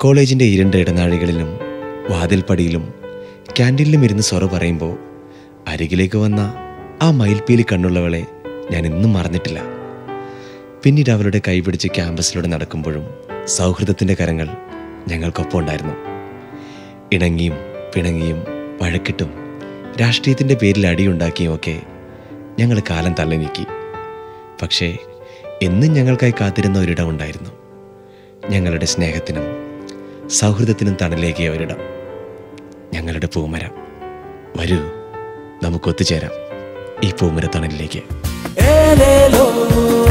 കോളേജിൻ്റെ ഇരുണ്ട ഇടനാഴികളിലും വാതിൽപ്പടിയിലും ക്യാൻറ്റീനിലും ഇരുന്ന് സൊറ പറയുമ്പോൾ അരികിലേക്ക് വന്ന ആ മയിൽപ്പീലി കണ്ണുള്ളവളെ ഞാൻ ഇന്നും മറന്നിട്ടില്ല പിന്നീട് അവളുടെ കൈപിടിച്ച് ക്യാമ്പസിലൂടെ നടക്കുമ്പോഴും സൗഹൃദത്തിൻ്റെ കരങ്ങൾ ഞങ്ങൾക്കൊപ്പം ഉണ്ടായിരുന്നു ഇണങ്ങിയും പിണങ്ങിയും വഴക്കിട്ടും രാഷ്ട്രീയത്തിൻ്റെ പേരിൽ അടിയുണ്ടാക്കിയും ഒക്കെ ഞങ്ങൾ കാലം തള്ളി നീക്കി പക്ഷേ എന്നും ഞങ്ങൾക്കായി കാത്തിരുന്ന ഒരിടം ഉണ്ടായിരുന്നു ഞങ്ങളുടെ സ്നേഹത്തിനും സൗഹൃദത്തിനും തണലേകിയ ഒരിടം ഞങ്ങളുടെ പൂമരം വരൂ നമുക്ക് ഒത്തുചേരാം ഈ പൂമര തണലിലേക്ക് ഏലേലോ